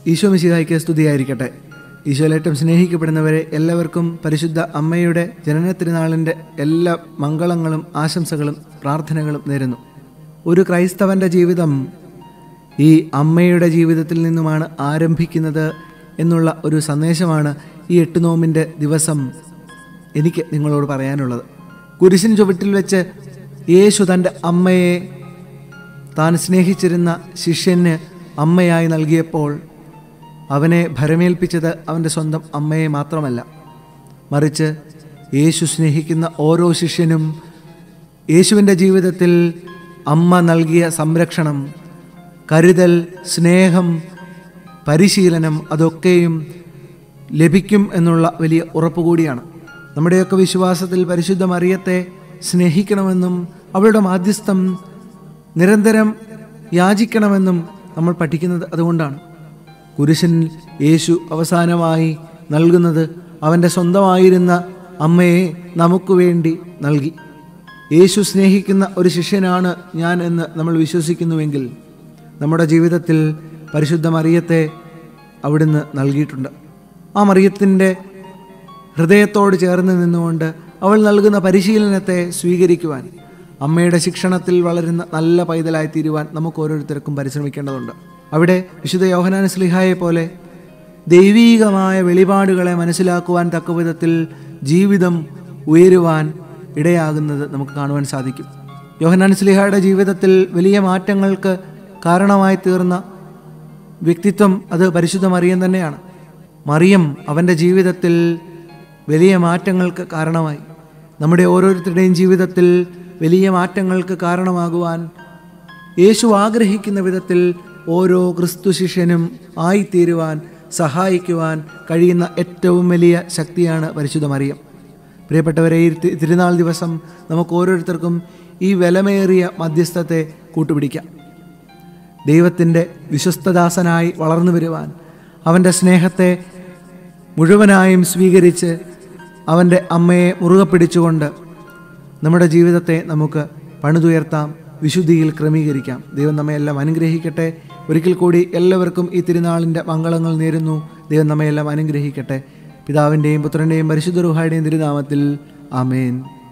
ഈശോ മിശിഹായ്ക്ക് സ്തുതിയായിരിക്കട്ടെ ഈശോയിലേറ്റം സ്നേഹിക്കപ്പെടുന്നവരെ എല്ലാവർക്കും പരിശുദ്ധ അമ്മയുടെ ജനന തിരുനാളിൻ്റെ എല്ലാ മംഗളങ്ങളും ആശംസകളും പ്രാർത്ഥനകളും നേരുന്നു ഒരു ക്രൈസ്തവൻ്റെ ജീവിതം ഈ അമ്മയുടെ ജീവിതത്തിൽ നിന്നുമാണ് ആരംഭിക്കുന്നത് എന്നുള്ള ഒരു സന്ദേശമാണ് ഈ എട്ട് നോമ്പിൻ്റെ ദിവസം എനിക്ക് നിങ്ങളോട് പറയാനുള്ളത് കുരിശിൻ ചുവട്ടിൽ വെച്ച് യേശു തൻ്റെ അമ്മയെ താൻ സ്നേഹിച്ചിരുന്ന ശിഷ്യന് അമ്മയായി നൽകിയപ്പോൾ അവനെ ഭരമേൽപ്പിച്ചത് അവൻ്റെ സ്വന്തം അമ്മയെ മാത്രമല്ല മറിച്ച് യേശു സ്നേഹിക്കുന്ന ഓരോ ശിഷ്യനും യേശുവിൻ്റെ ജീവിതത്തിൽ അമ്മ നൽകിയ സംരക്ഷണം കരുതൽ സ്നേഹം പരിശീലനം അതൊക്കെയും ലഭിക്കും എന്നുള്ള വലിയ ഉറപ്പ് കൂടിയാണ് നമ്മുടെയൊക്കെ വിശ്വാസത്തിൽ പരിശുദ്ധ മറിയത്തെ സ്നേഹിക്കണമെന്നും അവളുടെ മാധ്യസ്ഥം നിരന്തരം യാചിക്കണമെന്നും നമ്മൾ പഠിക്കുന്നത് അതുകൊണ്ടാണ് കുരിശിൽ യേശു അവസാനമായി നൽകുന്നത് അവൻ്റെ സ്വന്തമായിരുന്ന അമ്മയെ നമുക്ക് വേണ്ടി നൽകി യേശു സ്നേഹിക്കുന്ന ഒരു ശിഷ്യനാണ് ഞാൻ എന്ന് നമ്മൾ വിശ്വസിക്കുന്നുവെങ്കിൽ നമ്മുടെ ജീവിതത്തിൽ പരിശുദ്ധ മറിയത്തെ അവിടുന്ന് നൽകിയിട്ടുണ്ട് ആ മറിയത്തിൻ്റെ ഹൃദയത്തോട് ചേർന്ന് നിന്നുകൊണ്ട് അവൾ നൽകുന്ന പരിശീലനത്തെ സ്വീകരിക്കുവാൻ അമ്മയുടെ ശിക്ഷണത്തിൽ വളരുന്ന നല്ല പൈതലായി തീരുവാൻ നമുക്ക് ഓരോരുത്തർക്കും പരിശ്രമിക്കേണ്ടതുണ്ട് അവിടെ വിശുദ്ധ യോഹനാൻ സ്ലിഹായെ പോലെ ദൈവീകമായ വെളിപാടുകളെ മനസ്സിലാക്കുവാൻ തക്ക വിധത്തിൽ ജീവിതം ഉയരുവാൻ ഇടയാകുന്നത് നമുക്ക് കാണുവാൻ സാധിക്കും യോഹനാൻ സ്ലിഹയുടെ ജീവിതത്തിൽ വലിയ മാറ്റങ്ങൾക്ക് കാരണമായി തീർന്ന വ്യക്തിത്വം അത് പരിശുദ്ധ മറിയം തന്നെയാണ് മറിയം അവൻ്റെ ജീവിതത്തിൽ വലിയ മാറ്റങ്ങൾക്ക് കാരണമായി നമ്മുടെ ഓരോരുത്തരുടെയും ജീവിതത്തിൽ വലിയ മാറ്റങ്ങൾക്ക് കാരണമാകുവാൻ യേശു ആഗ്രഹിക്കുന്ന വിധത്തിൽ ഓരോ ക്രിസ്തു ശിഷ്യനും ആയിത്തീരുവാൻ സഹായിക്കുവാൻ കഴിയുന്ന ഏറ്റവും വലിയ ശക്തിയാണ് പരിശുദ്ധ മറിയം പ്രിയപ്പെട്ടവരെ ഈ തി- തിരുനാൾ ദിവസം നമുക്ക് ഓരോരുത്തർക്കും ഈ വിലമേറിയ മധ്യസ്ഥത്തെ കൂട്ടുപിടിക്കാം ദൈവത്തിൻ്റെ വിശ്വസ്തദാസനായി വളർന്നു വരുവാൻ അവൻ്റെ സ്നേഹത്തെ മുഴുവനായും സ്വീകരിച്ച് അവൻ്റെ അമ്മയെ മുറുകെ പിടിച്ചുകൊണ്ട് നമ്മുടെ ജീവിതത്തെ നമുക്ക് പണിതുയർത്താം വിശുദ്ധിയിൽ ക്രമീകരിക്കാം ദൈവം നമ്മെ എല്ലാം അനുഗ്രഹിക്കട്ടെ ഒരിക്കൽ കൂടി എല്ലാവർക്കും ഈ തിരുനാളിൻ്റെ മംഗളങ്ങൾ നേരുന്നു ദൈവം നമ്മെ എല്ലാം അനുഗ്രഹിക്കട്ടെ പിതാവിൻ്റെയും പുത്രൻ്റെയും പരിശുദ്ധ റുഹായുടെയും തിരുനാമത്തിൽ ആമേൻ